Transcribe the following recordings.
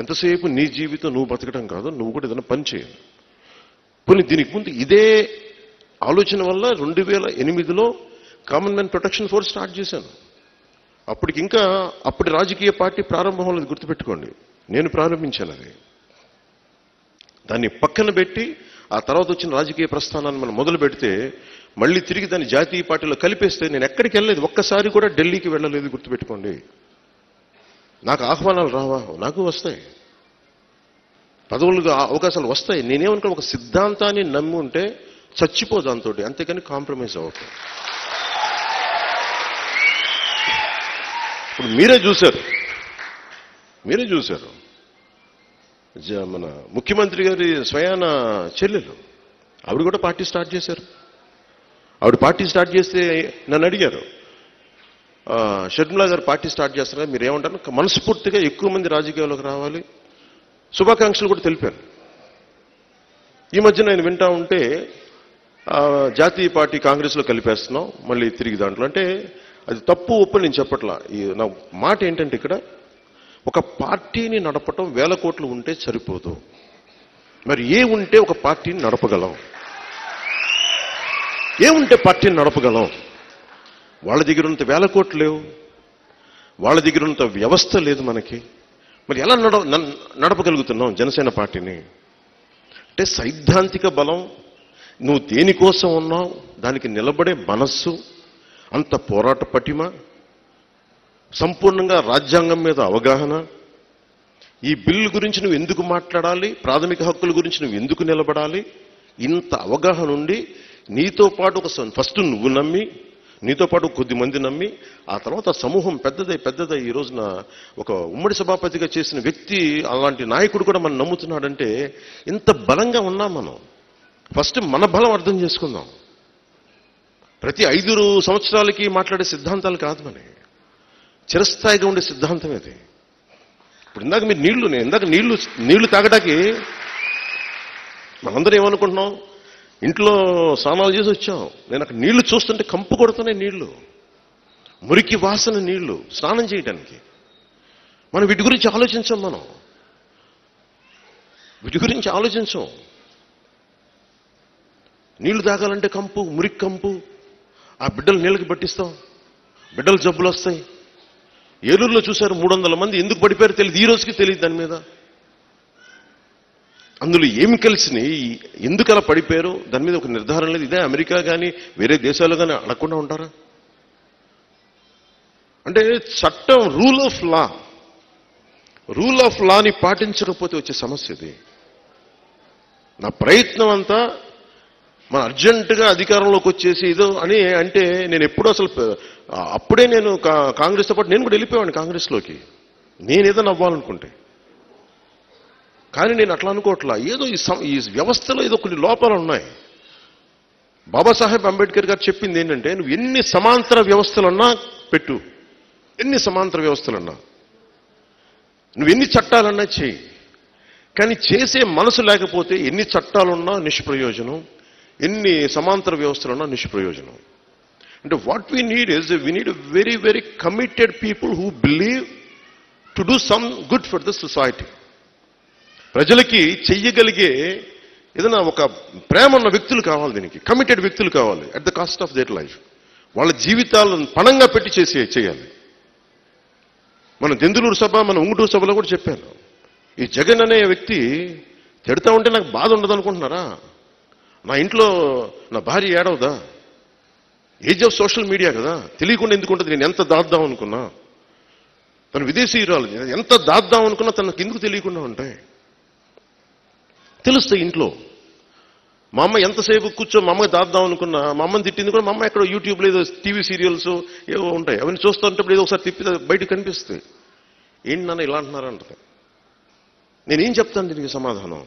ఎంతసేపు నీ జీవితం నువ్వు బతకడం కాదు నువ్వు కూడా ఏదైనా పని చేయాలి పోనీ దీనికి ముందు ఇదే ఆలోచన వల్ల రెండు వేల ఎనిమిదిలో common man protection force start చేశాను అప్పటికి ఇంకా అప్పటి రాజకీయ పార్టీ ప్రారంభం వల్ల గుర్తుపెట్టుకోండి నేను ప్రారంభించాను అది దాన్ని పక్కన పెట్టి ఆ తర్వాత వచ్చిన రాజకీయ ప్రస్థానాన్ని మనం మొదలు పెడితే మళ్ళీ తిరిగి దాన్ని జాతీయ పార్టీలో కలిపేస్తే నేను ఎక్కడికి వెళ్ళలేదు ఒక్కసారి కూడా ఢిల్లీకి వెళ్ళలేదు గుర్తుపెట్టుకోండి నాకు ఆహ్వానాలు రావా నాకు వస్తాయి పదవులుగా అవకాశాలు వస్తాయి నేనేమనుకో ఒక సిద్ధాంతాన్ని నమ్మి ఉంటే చచ్చిపో దాంతో అంతేకాని కాంప్రమైజ్ అవ్వకు ఇప్పుడు మీరే చూశారు మీరే చూశారు జ- మన ముఖ్యమంత్రి గారి స్వయాన చెల్లెలు ఆవిడ కూడా పార్టీ స్టార్ట్ చేశారు ఆవిడ పార్టీ స్టార్ట్ చేస్తే నన్ను అడిగారు ఆ, షర్మిలా గారు పార్టీ స్టార్ట్ చేస్తున్నారు మీరు ఏమంటారు మనస్ఫూర్తిగా ఎక్కువ మంది రాజకీయాల్లోకి రావాలి శుభాకాంక్షలు కూడా తెలిపాను ఈ మధ్య నేను వింటా ఉంటే ఆ, జాతీయ పార్టీ కాంగ్రెస్లో కలిపేస్తున్నాం మళ్ళీ తిరిగి దాంట్లో అంటే అది తప్పు ఒప్పు నేను చెప్పట్లా ఈ నా మాట ఏంటంటే ఇక్కడ ఒక పార్టీని నడపటం వేల కోట్లు ఉంటే సరిపోదు మరి ఏ ఉంటే ఒక పార్టీని నడపగలం ఏ ఉంటే పార్టీని నడపగలం వాళ్ళ దగ్గర ఉన్నంత వేల కోట్లు లేవు వాళ్ళ దగ్గర ఉన్నంత వ్యవస్థ లేదు మనకి మరి ఎలా నడ నన్- నడపగలుగుతున్నాం జనసేన పార్టీని అంటే సైద్ధాంతిక బలం నువ్వు దేనికోసం ఉన్నావు దానికి నిలబడే మనస్సు అంత పోరాట పటిమ సంపూర్ణంగా రాజ్యాంగం మీద అవగాహన ఈ బిల్లు గురించి నువ్వు ఎందుకు మాట్లాడాలి ప్రాథమిక హక్కుల గురించి నువ్వు ఎందుకు నిలబడాలి ఇంత అవగాహన ఉండి నీతో పాటు ఒక స- ఫస్ట్ నువ్వు నమ్మి నీతో పాటు కొద్ది మంది నమ్మి ఆ తర్వాత సమూహం పెద్దదై పెద్దదై ఈ రోజున ఒక ఉమ్మడి సభాపతిగా చేసిన వ్యక్తి అలాంటి నాయకుడు కూడా మనం నమ్ముతున్నాడంటే ఇంత బలంగా ఉన్నాం మనం ఫస్ట్ మన బలం అర్థం చేసుకుందాం ప్రతి ఐదు సంవత్సరాలకి మాట్లాడే సిద్ధాంతాలు కాదు మనకి చిరస్థాయిగా ఉండే సిద్ధాంతం ఇది ఇప్పుడు ఇందాక మీరు నీళ్లు నేను ఇందాక నీళ్లు నీళ్లు తాగడానికి మనందరం ఏమనుకుంటున్నాం ఇంట్లో స్నానాలు చేసి వచ్చాం నేను అక్కడ నీళ్లు చూస్తుంటే కంపు కొడుతున్నాయి నీళ్లు మురికి వాసన నీళ్లు స్నానం చేయడానికి మనం వీటి గురించి ఆలోచించాం మనం వీటి గురించి ఆలోచించాం నీళ్లు తాగాలంటే కంపు మురికి కంపు ఆ బిడ్డలు నీళ్ళకి పట్టిస్తాం బిడ్డలు జబ్బులు వస్తాయి ఏలూరులో చూశారు మూడు వందల మంది ఎందుకు పడిపోయారో తెలియదు ఈ రోజుకి తెలియదు దాని మీద అందులో ఏమి కలిసినాయి ఎందుకు అలా పడిపోయారు దాని మీద ఒక నిర్ధారణ లేదు ఇదే అమెరికా కానీ వేరే దేశాలు కానీ అడగకుండా ఉంటారా అంటే చట్టం rule of law rule of లాని పాటించకపోతే వచ్చే సమస్య ఇది నా ప్రయత్నం అంతా మన అర్జెంటుగా అధికారంలోకి వచ్చేసి ఏదో అని అంటే నేను ఎప్పుడూ అసలు ప- అప్పుడే నేను కా- కాంగ్రెస్తో పాటు నేను కూడా వెళ్ళిపోయాను కాంగ్రెస్లోకి నేను ఏదో అవ్వాలనుకుంటే కానీ నేను అట్లా అనుకోవట్లా ఏదో ఈ సం- ఈ వ్యవస్థలో ఏదో కొన్ని లోపాలు ఉన్నాయి బాబాసాహెబ్ అంబేద్కర్ గారు చెప్పింది ఏంటంటే నువ్వు ఎన్ని సమాంతర వ్యవస్థలున్నా పెట్టు ఎన్ని సమాంతర వ్యవస్థలున్నా నువ్వు ఎన్ని చట్టాలన్నా చేయి కానీ చేసే మనసు లేకపోతే ఎన్ని చట్టాలున్నా నిష్ప్రయోజనం ఎన్ని సమాంతర వ్యవస్థలున్నా నిష్ప్రయోజనం అంటే what we need is we need very very committed people who believe to do some good for the society ప్రజలకి చెయ్యగలిగే ఏదైనా ఒక ప్రేమ ఉన్న వ్యక్తులు కావాలి దీనికి కమిటెడ్ వ్యక్తులు కావాలి at the cost of their life వాళ్ళ జీవితాలను పణంగా పెట్టి చేసి చేయాలి మన దెందులూరు సభ మన ఉంగుటూరు సభలో కూడా చెప్పాను ఈ జగన్ అనే వ్యక్తి తిడతా ఉంటే నాకు బాధ ఉండదు అనుకుంటున్నారా నా ఇంట్లో నా భార్య ఏడవదా ఏజ్ ఆఫ్ సోషల్ మీడియా కదా తెలియకుండా ఎందుకు ఉంటుంది నేను ఎంత దాద్దాం అనుకున్నా తను విదేశీయురాలు ఎంత దాద్దాం అనుకున్నా తనకు ఎందుకు తెలియకుండా ఉంటాయి తెలుస్తాయి ఇంట్లో మా అమ్మ ఎంతసేపు కూర్చో మా అమ్మకి దాద్దాం అనుకున్నా మా అమ్మని తిట్టింది కూడా మా అమ్మ ఎక్కడో యూట్యూబ్లో ఏదో టీవీ సీరియల్స్ ఏవో ఉంటాయి అవన్నీ చూస్తుంటప్పుడు ఏదో ఒకసారి తిప్పి బయటకు కనిపిస్తాయి ఏంటి నాన్న ఇలా అంటున్నారా అంటారు నేనేం చెప్తాను దీనికి సమాధానం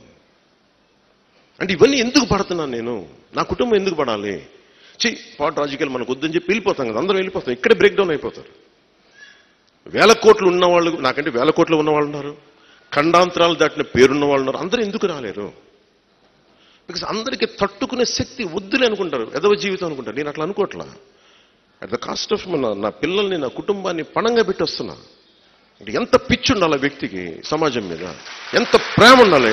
అంటే ఇవన్నీ ఎందుకు పడుతున్నాను నేను నా కుటుంబం ఎందుకు పడాలి చి పాటు రాజకీయాలు మనకు వద్దని చెప్పి వెళ్ళిపోతాం కదా అందరం వెళ్ళిపోతాం ఇక్కడే బ్రేక్ డౌన్ అయిపోతారు వేల కోట్లు ఉన్న వాళ్ళు నాకంటే వేల కోట్లు ఉన్న వాళ్ళు ఉన్నారు ఖండాంతరాలు దాటిన పేరున్న వాళ్ళు ఉన్నారు అందరూ ఎందుకు రాలేరు బికాస్ అందరికీ తట్టుకునే శక్తి వద్దులే అనుకుంటారు ఎదవ జీవితం అనుకుంటారు నేను అట్లా అనుకోవట్లా అట్ ద కాస్ట్ ఆఫ్ మన నా పిల్లల్ని నా కుటుంబాన్ని పణంగా పెట్టి వస్తున్నా అంటే ఎంత పిచ్చి ఉండాలి ఆ వ్యక్తికి సమాజం మీద ఎంత ప్రేమ ఉండాలి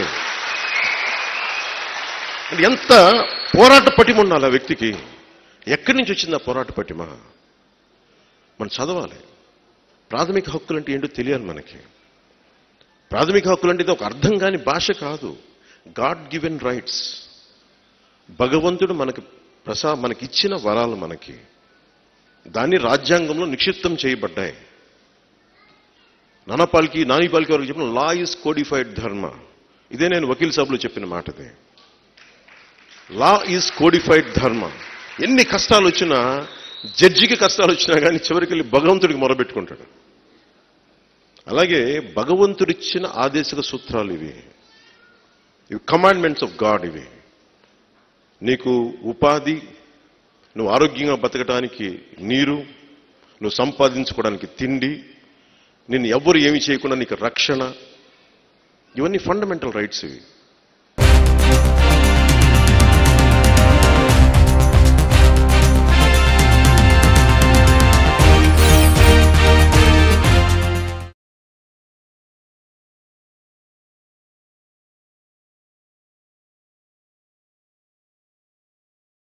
అంటే ఎంత పోరాట పటిమ ఉండాలి ఆ వ్యక్తికి ఎక్కడి నుంచి వచ్చింది ఆ పోరాట పటిమ మనం చదవాలి ప్రాథమిక హక్కులు అంటే ఏంటో తెలియాలి మనకి ప్రాథమిక హక్కులు అంటే ఇది ఒక అర్థం కాని భాష కాదు గాడ్ గివెన్ రైట్స్ భగవంతుడు మనకి ప్రసా మనకిచ్చిన వరాలు మనకి దాన్ని రాజ్యాంగంలో నిక్షిప్తం చేయబడ్డాయి నానాపాల్కి నానిపాల్కి వరకు చెప్పిన లా ఇస్ కోడిఫైడ్ ధర్మ ఇదే నేను వకీల్ సభలో చెప్పిన మాటది లా ఈజ్ కోడిఫైడ్ ధర్మ ఎన్ని కష్టాలు వచ్చినా జడ్జికి కష్టాలు వచ్చినా కానీ చివరికి వెళ్ళి భగవంతుడికి మొరబెట్టుకుంటాడు అలాగే భగవంతుడిచ్చిన ఆదేశక సూత్రాలు ఇవి ఇవి కమాండ్మెంట్స్ ఆఫ్ గాడ్ ఇవి నీకు ఉపాధి నువ్వు ఆరోగ్యంగా బతకడానికి నీరు నువ్వు సంపాదించుకోవడానికి తిండి నిన్ను ఎవ్వరు ఏమి చేయకుండా నీకు రక్షణ ఇవన్నీ ఫండమెంటల్ రైట్స్ ఇవి